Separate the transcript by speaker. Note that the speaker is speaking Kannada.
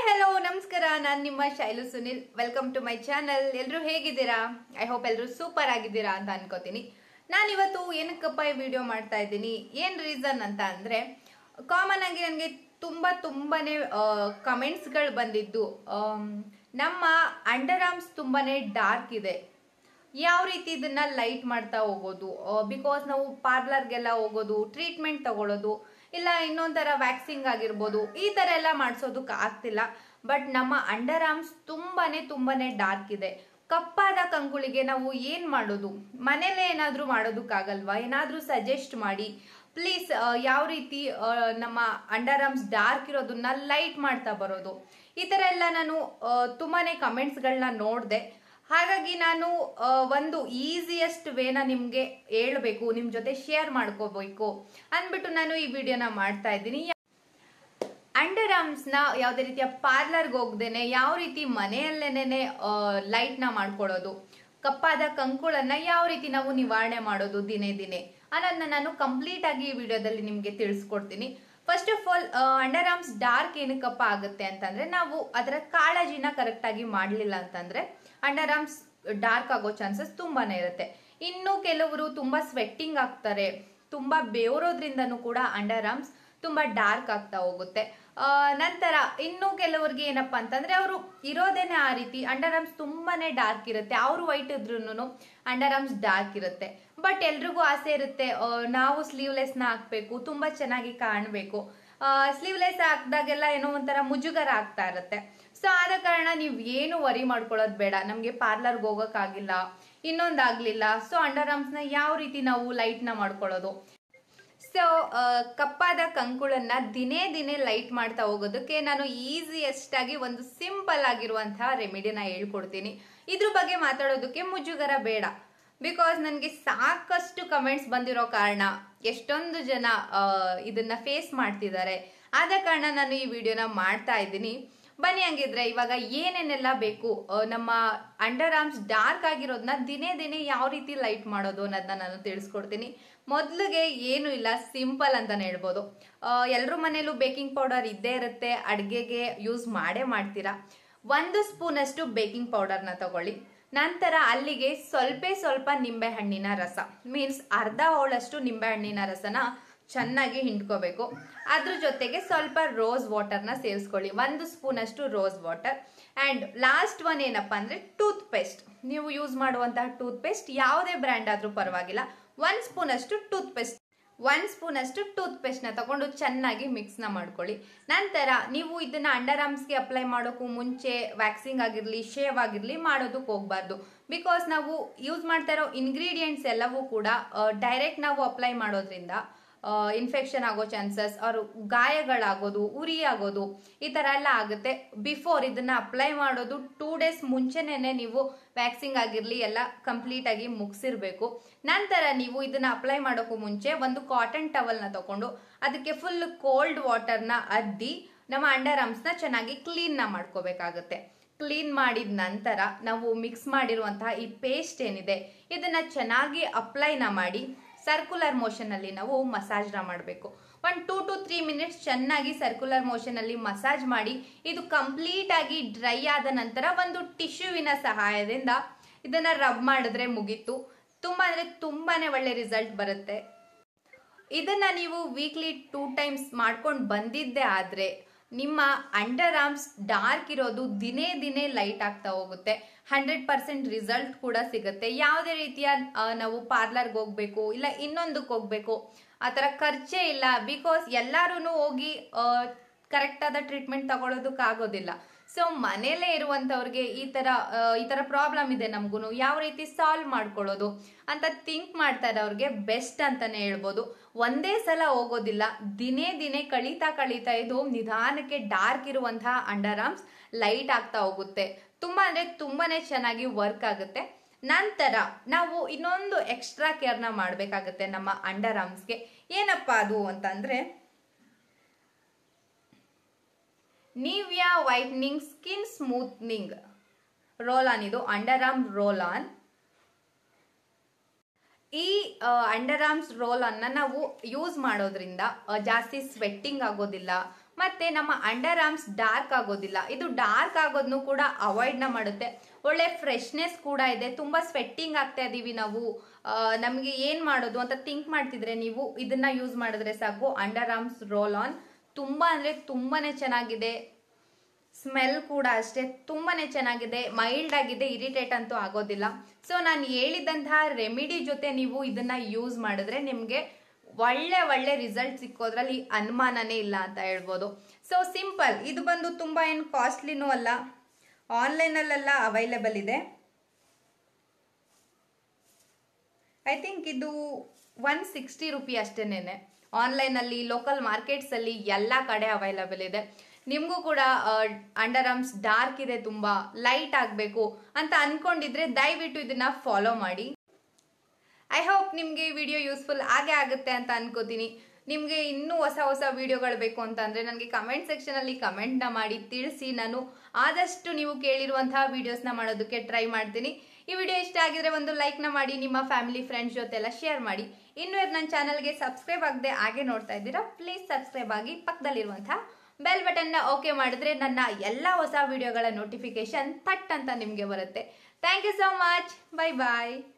Speaker 1: ಹಲೋ ನಮಸ್ಕಾರ ನಾನು ನಿಮ್ಮ Shailu Sunil welcome to my channel ಎಲ್ಲರೂ ಹೇಗಿದ್ದೀರಾ ಐ ಹೋಪ್ ಎಲ್ಲರೂ ಸೂಪರ್ ಆಗಿದ್ದೀರಾ ಅಂತ ಅನ್ಕೋತೀನಿ ನಾನು ಇವತ್ತು ಏನಕ್ಕಪ್ಪ ಈ ವಿಡಿಯೋ ಮಾಡ್ತಾ ಇದ್ದೀನಿ ಏನು ರೀಸನ್ ಅಂತ ಅಂದರೆ ಕಾಮನ್ ಆಗಿ ನನಗೆ ತುಂಬ ತುಂಬಾನೇ ಕಮೆಂಟ್ಸ್ಗಳು ಬಂದಿದ್ದು ಆಮ್, ನಮ್ಮ ಅಂಡರ್ ಆರ್ಮ್ಸ್ ತುಂಬಾನೇ ಡಾರ್ಕ್ ಇದೆ ಯಾವ ರೀತಿ ಇದನ್ನ ಲೈಟ್ ಮಾಡ್ತಾ ಹೋಗೋದು ಬಿಕಾಸ್ ನಾವು ಪಾರ್ಲರ್ಗೆಲ್ಲ ಹೋಗೋದು ಟ್ರೀಟ್ಮೆಂಟ್ ತಗೊಳ್ಳೋದು ಇಲ್ಲ ಇನ್ನೊಂಥರ ವ್ಯಾಕ್ಸಿಂಗ್ ಆಗಿರ್ಬೋದು ಈ ಥರ ಎಲ್ಲ ಮಾಡಿಸೋದಕ್ಕೆ ಆಗ್ತಿಲ್ಲ ಬಟ್ ನಮ್ಮ ಅಂಡರ್ ಆರ್ಮ್ಸ್ ತುಂಬಾನೇ ತುಂಬಾನೇ ಡಾರ್ಕ್ ಇದೆ ಕಪ್ಪಾದ ಕಂಕುಳಿಗೆ ನಾವು ಏನ್ ಮಾಡೋದು ಮನೇಲೆ ಏನಾದ್ರೂ ಮಾಡೋದಕ್ಕಾಗಲ್ವಾ ಏನಾದ್ರೂ ಸಜೆಸ್ಟ್ ಮಾಡಿ ಪ್ಲೀಸ್ ಯಾವ ರೀತಿ ಆ, ನಮ್ಮ ಅಂಡರ್ ಆರ್ಮ್ಸ್ ಡಾರ್ಕ್ ಇರೋದನ್ನ ಲೈಟ್ ಮಾಡ್ತಾ ಬರೋದು ಈ ತರ ಎಲ್ಲ ನಾನು ಆ, ತುಂಬಾನೇ ಕಮೆಂಟ್ಸ್ಗಳನ್ನ ನೋಡಿದೆ ಹಾಗಾಗಿ ನಾನು ಆ, ಒಂದು ಈಸಿಯೆಸ್ಟ್ ವೇನ ನಿಮ್ಗೆ ಹೇಳ್ಬೇಕು ನಿಮ್ ಜೊತೆ ಶೇರ್ ಮಾಡ್ಕೋಬೇಕು ಅಂದ್ಬಿಟ್ಟು ನಾನು ಈ ವಿಡಿಯೋನ ಮಾಡ್ತಾ ಇದ್ದೀನಿ ಅಂಡರ್ ಆರ್ಮ್ಸ್ ನ ಯಾವುದೇ ರೀತಿಯ ಪಾರ್ಲರ್ಗೆ ಹೋಗ್ದೇನೆ ಯಾವ ರೀತಿ ಮನೆಯಲ್ಲೇನೆ ಲೈಟ್ ನ ಮಾಡ್ಕೊಳ್ಳೋದು ಕಪ್ಪಾದ ಕಂಕುಳನ್ನ ಯಾವ ರೀತಿ ನಾವು ನಿವಾರಣೆ ಮಾಡೋದು ದಿನೇ ದಿನೇ ಅನ್ನೋದನ್ನ ನಾನು ಕಂಪ್ಲೀಟ್ ಆಗಿ ಈ ವಿಡಿಯೋದಲ್ಲಿ ನಿಮ್ಗೆ ತಿಳಿಸ್ಕೊಡ್ತೀನಿ first of all under arms dark ಏನಕ್ಕಪ್ಪ ಆಗುತ್ತೆ ಅಂತಂದ್ರೆ ನಾವು ಅದರ ಕಾಳಜಿನ ಕರೆಕ್ಟ್ ಆಗಿ ಮಾಡ್ಲಿಲ್ಲ ಅಂತಂದ್ರೆ ಅಂಡರ್ ಆರ್ಮ್ಸ್ ಡಾರ್ಕ್ ಆಗೋ ಚಾನ್ಸಸ್ ತುಂಬಾನೇ ಇರುತ್ತೆ ಇನ್ನು ಕೆಲವರು ತುಂಬಾ ಸ್ವೆಟ್ಟಿಂಗ್ ಆಗ್ತಾರೆ ತುಂಬಾ ಬೇವರೋದ್ರಿಂದನೂ ಕೂಡ ಅಂಡರ್ ಆರ್ಮ್ಸ್ ತುಂಬಾ ಡಾರ್ಕ್ ಆಗ್ತಾ ಹೋಗುತ್ತೆ ಆ, ನಂತರ ಇನ್ನು ಕೆಲವರಿಗೆ ಏನಪ್ಪಾ ಅಂತಂದ್ರೆ ಅವರು ಇರೋದೇನೆ ಆ ರೀತಿ ಅಂಡರ್ ಆರ್ಮ್ಸ್ ತುಂಬಾನೇ ಡಾರ್ಕ್ ಇರುತ್ತೆ ಅವರು ವೈಟ್ ಇದ್ರೂ ಅಂಡರ್ ಆರ್ಮ್ಸ್ ಡಾರ್ಕ್ ಇರುತ್ತೆ ಬಟ್ ಎಲ್ರಿಗೂ ಆಸೆ ಇರುತ್ತೆ ಆ, ನಾವು ಸ್ಲೀವ್ಲೆಸ್ ನ ಹಾಕ್ಬೇಕು ತುಂಬಾ ಚೆನ್ನಾಗಿ ಕಾಣಬೇಕು ಸ್ಲೀವ್ಲೆಸ್ ಹಾಕ್ದಾಗೆಲ್ಲ ಏನೋ ಒಂಥರ ಮುಜುಗರ ಆಗ್ತಾ ಇರುತ್ತೆ ಸೊ ಆದ ಕಾರಣ ನೀವು ಏನು ವರಿ ಮಾಡ್ಕೊಳ್ಳೋದು ಬೇಡ ನಮಗೆ ಪಾರ್ಲರ್ಗೆ ಹೋಗೋಕ್ಕಾಗಿಲ್ಲ ಇನ್ನೊಂದಾಗ್ಲಿಲ್ಲ ಸೊ ಅಂಡರ್ ಆರ್ಮ್ಸ್ ನ ಯಾವ ರೀತಿ ನಾವು ಲೈಟ್ ನ ಮಾಡ್ಕೊಳ್ಳೋದು ಸೊ ಕಪ್ಪಾದ ಕಂಕುಳನ್ನ ದಿನೇ ದಿನೇ ಲೈಟ್ ಮಾಡ್ತಾ ಹೋಗೋದಕ್ಕೆ ನಾನು ಈಸಿಯೆಸ್ಟ್ ಆಗಿ ಒಂದು ಸಿಂಪಲ್ ಆಗಿರುವಂತಹ ರೆಮಿಡಿನ ಹೇಳ್ಕೊಡ್ತೀನಿ ಇದ್ರ ಬಗ್ಗೆ ಮಾತಾಡೋದಕ್ಕೆ ಮುಜುಗರ ಬೇಡ ಬಿಕಾಸ್ ನನಗೆ ಸಾಕಷ್ಟು ಕಮೆಂಟ್ಸ್ ಬಂದಿರೋ ಕಾರಣ ಎಷ್ಟೊಂದು ಜನ ಆ, ಇದನ್ನ ಫೇಸ್ ಮಾಡ್ತಿದ್ದಾರೆ ಆದ ಕಾರಣ ನಾನು ಈ ವಿಡಿಯೋನ ಮಾಡ್ತಾ ಇದ್ದೀನಿ ಬನ್ನಿ ಹಂಗಿದ್ರೆ ಇವಾಗ ಏನೇನೆಲ್ಲ ಬೇಕು ಆ, ನಮ್ಮ ಅಂಡರ್ ಆರ್ಮ್ಸ್ ಡಾರ್ಕ್ ಆಗಿರೋದನ್ನ ದಿನೇ ದಿನೇ ಯಾವ ರೀತಿ ಲೈಟ್ ಮಾಡೋದು ಅನ್ನೋದನ್ನ ನಾನು ತಿಳಿಸ್ಕೊಡ್ತೀನಿ ಮೊದಲಿಗೆ ಏನು ಇಲ್ಲ ಸಿಂಪಲ್ ಅಂತಾನೆ ಹೇಳ್ಬೋದು ಎಲ್ಲರ ಮನೇಲೂ ಬೇಕಿಂಗ್ ಪೌಡರ್ ಇದ್ದೇ ಇರುತ್ತೆ ಅಡುಗೆಗೆ ಯೂಸ್ ಮಾಡೇ ಮಾಡ್ತೀರಾ ಒಂದು ಸ್ಪೂನ್ ಅಷ್ಟು ಬೇಕಿಂಗ್ ಪೌಡರ್ನ ತಗೊಳ್ಳಿ ನಂತರ ಅಲ್ಲಿಗೆ ಸ್ವಲ್ಪ ಸ್ವಲ್ಪ ನಿಂಬೆ ಹಣ್ಣಿನ ರಸ ಮೀನ್ಸ್ ಅರ್ಧ ಹೋಳಷ್ಟು ನಿಂಬೆ ಹಣ್ಣಿನ ರಸನ ಚೆನ್ನಾಗಿ ಹಿಂಡ್ಕೋಬೇಕು ಅದ್ರ ಜೊತೆಗೆ ಸ್ವಲ್ಪ ರೋಸ್ ವಾಟರ್ನ ಸೇರಿಸ್ಕೊಳ್ಳಿ ಒಂದು ಸ್ಪೂನ್ ಅಷ್ಟು rose water and last one ಏನಪ್ಪ ಅಂದರೆ ಟೂತ್ ಪೇಸ್ಟ್ ನೀವು ಯೂಸ್ ಮಾಡುವಂತಹ ಟೂತ್ ಪೇಸ್ಟ್ ಯಾವುದೇ ಬ್ರ್ಯಾಂಡ್ ಆದರೂ ಪರವಾಗಿಲ್ಲ ಒನ್ ಸ್ಪೂನ್ ಅಷ್ಟು ಟೂತ್ ಪೇಸ್ಟ್ ಒನ್ ಸ್ಪೂನ್ ಅಷ್ಟು ಟೂತ್ ಪೇಸ್ಟ್ನ ತಗೊಂಡು ಚೆನ್ನಾಗಿ ಮಿಕ್ಸ್ನ ಮಾಡ್ಕೊಳ್ಳಿ ನಂತರ ನೀವು ಇದನ್ನ ಅಂಡರ್ ಆರ್ಮ್ಸ್ಗೆ ಅಪ್ಲೈ ಮಾಡೋಕ್ಕೂ ಮುಂಚೆ ವ್ಯಾಕ್ಸಿಂಗ್ ಆಗಿರಲಿ ಶೇವ್ ಆಗಿರಲಿ ಮಾಡೋದಕ್ಕೆ ಹೋಗಬಾರ್ದು ಬಿಕಾಸ್ ನಾವು ಯೂಸ್ ಮಾಡ್ತಾ ಇರೋ ಇಂಗ್ರೀಡಿಯೆಂಟ್ಸ್ ಎಲ್ಲವೂ ಕೂಡ ಡೈರೆಕ್ಟ್ ನಾವು ಅಪ್ಲೈ ಮಾಡೋದ್ರಿಂದ ಇನ್ಫೆಕ್ಷನ್ ಆಗೋ ಚಾನ್ಸಸ್ ಅವರು ಗಾಯಗಳಾಗೋದು ಉರಿ ಆಗೋದು ಈ ಥರ ಎಲ್ಲ ಆಗುತ್ತೆ ಬಿಫೋರ್ ಇದನ್ನ ಅಪ್ಲೈ ಮಾಡೋದು ಟೂ ಡೇಸ್ ಮುಂಚೆನೇ ನೀವು ವ್ಯಾಕ್ಸಿಂಗ್ ಆಗಿರಲಿ ಎಲ್ಲ ಕಂಪ್ಲೀಟ್ ಆಗಿ ಮುಗಿಸಿರ್ಬೇಕು ನಂತರ ನೀವು ಇದನ್ನ ಅಪ್ಲೈ ಮಾಡೋಕ್ಕೂ ಮುಂಚೆ ಒಂದು ಕಾಟನ್ ಟವಲ್ನ ತಗೊಂಡು ಅದಕ್ಕೆ ಫುಲ್ ಕೋಲ್ಡ್ ವಾಟರ್ನ ಅದ್ದಿ ನಮ್ಮ ಅಂಡರ್ ಆರ್ಮ್ಸ್ನ ಚೆನ್ನಾಗಿ ಕ್ಲೀನ್ನ ಮಾಡ್ಕೋಬೇಕಾಗುತ್ತೆ ಕ್ಲೀನ್ ಮಾಡಿದ ನಂತರ ನಾವು ಮಿಕ್ಸ್ ಮಾಡಿರುವಂತಹ ಈ ಪೇಸ್ಟ್ ಏನಿದೆ ಇದನ್ನ ಚೆನ್ನಾಗಿ ಅಪ್ಲೈನ ಮಾಡಿ ಸರ್ಕ್ಯುಲರ್ ಮೋಷನ್ ಅಲ್ಲಿ ನಾವು ಮಸಾಜ್ನ ಮಾಡಬೇಕು ಒಂದು ಟೂ ಟು ತ್ರೀ ಮಿನಿಟ್ಸ್ ಚೆನ್ನಾಗಿ ಸರ್ಕ್ಯುಲರ್ ಮೋಷನ್ ಅಲ್ಲಿ ಮಸಾಜ್ ಮಾಡಿ ಇದು ಕಂಪ್ಲೀಟ್ ಆಗಿ ಡ್ರೈ ಆದ ನಂತರ ಒಂದು ಟಿಶ್ಯೂವಿನ ಸಹಾಯದಿಂದ ಇದನ್ನ ರಬ್ ಮಾಡಿದ್ರೆ ಮುಗೀತು ತುಂಬಾ ಅಂದ್ರೆ ತುಂಬಾನೇ ಒಳ್ಳೆ ರಿಸಲ್ಟ್ ಬರುತ್ತೆ ಇದನ್ನ ನೀವು ವೀಕ್ಲಿ ಟೂ ಟೈಮ್ಸ್ ಮಾಡ್ಕೊಂಡು ಬಂದಿದ್ದೆ ಆದ್ರೆ ನಿಮ್ಮ ಅಂಡರ್ ಆರ್ಮ್ಸ್ ಡಾರ್ಕ್ ಇರೋದು ದಿನೇ ದಿನೇ ಲೈಟ್ ಆಗ್ತಾ ಹೋಗುತ್ತೆ ಹಂಡ್ರೆಡ್ ಪರ್ಸೆಂಟ್ ರಿಸಲ್ಟ್ ಕೂಡ ಸಿಗುತ್ತೆ ಯಾವುದೇ ರೀತಿಯ ಆ, ನಾವು ಪಾರ್ಲರ್ಗೆ ಹೋಗ್ಬೇಕು ಇಲ್ಲ ಇನ್ನೊಂದಕ್ಕೆ ಹೋಗ್ಬೇಕು ಆ ಥರ ಖರ್ಚೇ ಇಲ್ಲ ಬಿಕಾಸ್ ಎಲ್ಲರೂ ಹೋಗಿ ಕರೆಕ್ಟ್ ಆದ ಟ್ರೀಟ್ಮೆಂಟ್ ತಗೊಳ್ಳೋದಕ್ಕಾಗೋದಿಲ್ಲ ಸೊ ಮನೇಲೇ ಇರುವಂಥವ್ರಿಗೆ ಈ ಥರ ಆ, ಈ ಥರ ಪ್ರಾಬ್ಲಮ್ ಇದೆ ನಮಗೂ ಯಾವ ರೀತಿ ಸಾಲ್ವ್ ಮಾಡ್ಕೊಳ್ಳೋದು ಅಂತ ಥಿಂಕ್ ಮಾಡ್ತಾ ಇರೋರಿಗೆ ಬೆಸ್ಟ್ ಅಂತಾನೆ ಹೇಳ್ಬೋದು ಒಂದೇ ಸಲ ಹೋಗೋದಿಲ್ಲ ದಿನೇ ದಿನೇ ಕಳೀತಾ ಕಳೀತಾ ಇದು ನಿಧಾನಕ್ಕೆ ಡಾರ್ಕ್ ಇರುವಂತಹ ಅಂಡರ್ ಆರ್ಮ್ಸ್ ಲೈಟ್ ಆಗ್ತಾ ಹೋಗುತ್ತೆ ತುಂಬಾ ಅಂದ್ರೆ ತುಂಬಾನೇ ಚೆನ್ನಾಗಿ ವರ್ಕ್ ಆಗುತ್ತೆ ನಂತರ ನಾವು ಇನ್ನೊಂದು ಎಕ್ಸ್ಟ್ರಾ ಕೇರ್ನ ಮಾಡಬೇಕಾಗುತ್ತೆ ನಮ್ಮ ಅಂಡರ್ ಆರ್ಮ್ಸ್ಗೆ ಏನಪ್ಪಾ ಅದು ಅಂತಂದ್ರೆ Nivea whitening skin smoothing roll on ಇದು ಅಂಡರ್ ಆರ್ಮ್ ರೋಲ್ ಆನ್ ಈ ಅಂಡರ್ ಆರ್ಮ್ಸ್ ರೋಲ್ ಅನ್ನ ನಾವು ಯೂಸ್ ಮಾಡೋದ್ರಿಂದ ಆ, ಜಾಸ್ತಿ ಸ್ವೆಟ್ಟಿಂಗ್ ಆಗೋದಿಲ್ಲ ಮತ್ತೆ ನಮ್ಮ ಅಂಡರ್ ಆರ್ಮ್ಸ್ ಡಾರ್ಕ್ ಆಗೋದಿಲ್ಲ ಇದು ಡಾರ್ಕ್ ಆಗೋದನ್ನು ಕೂಡ ಅವಾಯ್ಡ್ ನ ಮಾಡುತ್ತೆ ಒಳ್ಳೆ ಫ್ರೆಶ್ನೆಸ್ ಕೂಡ ಇದೆ ತುಂಬಾ ಸ್ವೆಟ್ಟಿಂಗ್ ಆಗ್ತಾ ಇದೀವಿ ನಾವು ನಮಗೆ ಏನ್ ಮಾಡೋದು ಅಂತ ಥಿಂಕ್ ಮಾಡ್ತಿದ್ರೆ ನೀವು ಇದನ್ನ ಯೂಸ್ ಮಾಡಿದ್ರೆ ಸಾಕು ಅಂಡರ್ ಆರ್ಮ್ಸ್ ರೋಲ್ ಆನ್ ತುಂಬಾ ಅಂದ್ರೆ ತುಂಬಾನೇ ಚೆನ್ನಾಗಿದೆ ಸ್ಮೆಲ್ ಕೂಡ ಅಷ್ಟೇ ತುಂಬಾನೇ ಚೆನ್ನಾಗಿದೆ ಮೈಲ್ಡ್ ಆಗಿದೆ ಇರಿಟೇಟ್ ಅಂತೂ ಆಗೋದಿಲ್ಲ ಸೊ ನಾನು ಹೇಳಿದಂತಹ ರೆಮಿಡಿ ಜೊತೆ ನೀವು ಇದನ್ನ ಯೂಸ್ ಮಾಡಿದ್ರೆ ನಿಮಗೆ ಒಳ್ಳೆ ಒಳ್ಳೆ ರಿಸಲ್ಟ್ ಸಿಕ್ಕೋದ್ರಲ್ಲಿ ಅನುಮಾನನೇ ಇಲ್ಲ ಅಂತ ಹೇಳ್ಬೋದು ಸೊ ಸಿಂಪಲ್ ಇದು ಬಂದು ತುಂಬಾ ಏನು ಕಾಸ್ಟ್ಲಿನೂ ಅಲ್ಲ ಆನ್ಲೈನಲ್ಲೆಲ್ಲ ಅವೈಲೇಬಲ್ ಇದೆ ಐ ಥಿಂಕ್ ಇದು ಒನ್ ಸಿಕ್ಸ್ಟಿ ರುಪಿ ಅಷ್ಟೇನೆ ಆನ್ಲೈನಲ್ಲಿ ಲೋಕಲ್ ಮಾರ್ಕೆಟ್ಸಲ್ಲಿ ಎಲ್ಲ ಕಡೆ ಅವೈಲಬಲ್ ಇದೆ ನಿಮಗೂ ಕೂಡ ಅಂಡರ್ ಆರ್ಮ್ಸ್ ಡಾರ್ಕ್ ಇದೆ ತುಂಬಾ ಲೈಟ್ ಆಗಬೇಕು ಅಂತ ಅನ್ಕೊಂಡಿದ್ರೆ ದಯವಿಟ್ಟು ಇದನ್ನ ಫಾಲೋ ಮಾಡಿ ಐ ಹೋಪ್ ನಿಮಗೆ ಈ ವಿಡಿಯೋ ಯೂಸ್ಫುಲ್ ಆಗೇ ಆಗುತ್ತೆ ಅಂತ ಅನ್ಕೋತೀನಿ ನಿಮಗೆ ಇನ್ನೂ ಹೊಸ ಹೊಸ ವಿಡಿಯೋಗಳು ಬೇಕು ಅಂತ ಅಂದರೆ ನನಗೆ ಕಮೆಂಟ್ ಸೆಕ್ಷನಲ್ಲಿ ಕಮೆಂಟ್ನ ಮಾಡಿ ತಿಳಿಸಿ ನಾನು ಆದಷ್ಟು ನೀವು ಕೇಳಿರುವಂತಹ ವಿಡಿಯೋಸ್ನ ಮಾಡೋದಕ್ಕೆ ಟ್ರೈ ಮಾಡ್ತೀನಿ ಈ ವಿಡಿಯೋ ಇಷ್ಟ ಆಗಿದ್ರೆ ಒಂದು ಲೈಕ್ನ ಮಾಡಿ ನಿಮ್ಮ ಫ್ಯಾಮಿಲಿ ಫ್ರೆಂಡ್ಸ್ ಜೊತೆ ಎಲ್ಲ ಶೇರ್ ಮಾಡಿ ಇನ್ನೂ ನನ್ನ ಚಾನಲ್ಗೆ ಸಬ್ಸ್ಕ್ರೈಬ್ ಆಗದೆ ಹಾಗೆ ನೋಡ್ತಾ ಇದ್ದೀರಾ ಪ್ಲೀಸ್ ಸಬ್ಸ್ಕ್ರೈಬ್ ಆಗಿ ಪಕ್ಕದಲ್ಲಿರುವಂತಹ ಬೆಲ್ ಬಟನ್ನ ಓಕೆ ಮಾಡಿದ್ರೆ ನನ್ನ ಎಲ್ಲ ಹೊಸ ವಿಡಿಯೋಗಳ ನೋಟಿಫಿಕೇಶನ್ ಥಟ್ ಅಂತ ನಿಮಗೆ ಬರುತ್ತೆ thank you so much bye bye